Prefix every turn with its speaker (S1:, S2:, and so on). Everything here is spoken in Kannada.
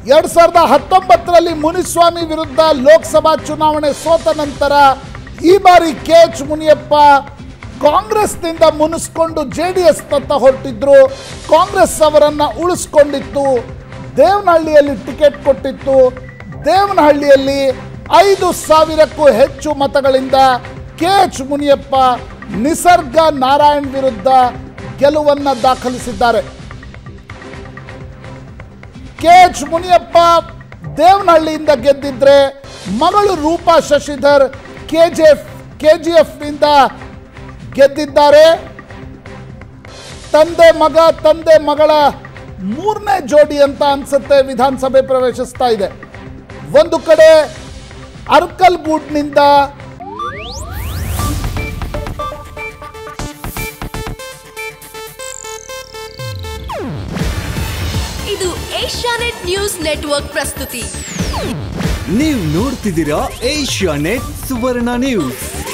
S1: ಎರಡ್ ಸಾವಿರದ ಹತ್ತೊಂಬತ್ತರಲ್ಲಿ ಮುನಿಸ್ವಾಮಿ ವಿರುದ್ಧ ಲೋಕಸಭಾ ಚುನಾವಣೆ ಸೋತ ನಂತರ ಈ ಬಾರಿ ಕೆ ಎಚ್ ಮುನಿಯಪ್ಪ ಕಾಂಗ್ರೆಸ್ನಿಂದ ಮುನಿಸ್ಕೊಂಡು ಜೆ ಡಿ ಎಸ್ ತತ್ತ ಹೊರಟಿದ್ರು ಕಾಂಗ್ರೆಸ್ ಅವರನ್ನ ಉಳಿಸ್ಕೊಂಡಿತ್ತು ದೇವನಹಳ್ಳಿಯಲ್ಲಿ ಟಿಕೆಟ್ ಕೊಟ್ಟಿತ್ತು ದೇವನಹಳ್ಳಿಯಲ್ಲಿ ಐದು ಸಾವಿರಕ್ಕೂ ಹೆಚ್ಚು ಮತಗಳಿಂದ ಕೆ ಎಚ್ ಮುನಿಯಪ್ಪ ನಿಸರ್ಗ ನಾರಾಯಣ್ ವಿರುದ್ಧ ಗೆಲುವನ್ನ ದಾಖಲಿಸಿದ್ದಾರೆ ಕೆ ಎಚ್ ಮುನಿಯಪ್ಪ ದೇವನಹಳ್ಳಿಯಿಂದ ಗೆದ್ದಿದ್ರೆ ಮಗಳು Roopa Shashidhar K G F K G ಎಫ್ನಿಂದ ಗೆದ್ದಿದ್ದಾರೆ ತಂದೆ ಮಗ ತಂದೆ ಮಗಳ ಮೂರನೇ ಜೋಡಿ ಅಂತ ಅನ್ಸುತ್ತೆ ವಿಧಾನಸಭೆ ಪ್ರವೇಶಿಸ್ತಾ ಇದೆ ಒಂದು ಕಡೆ ಅರ್ಕಲ್ಗೂಡ್ನಿಂದ
S2: ಇದು ಏಷ್ಯಾನೆಟ್ ನ್ಯೂಸ್ ನೆಟ್ವರ್ಕ್ ಪ್ರಸ್ತುತಿ
S3: ನೀವು ನೋಡ್ತಿದ್ದೀರಾ ಏಷ್ಯಾ ನೆಟ್ ಸುವರ್ಣ ನ್ಯೂಸ್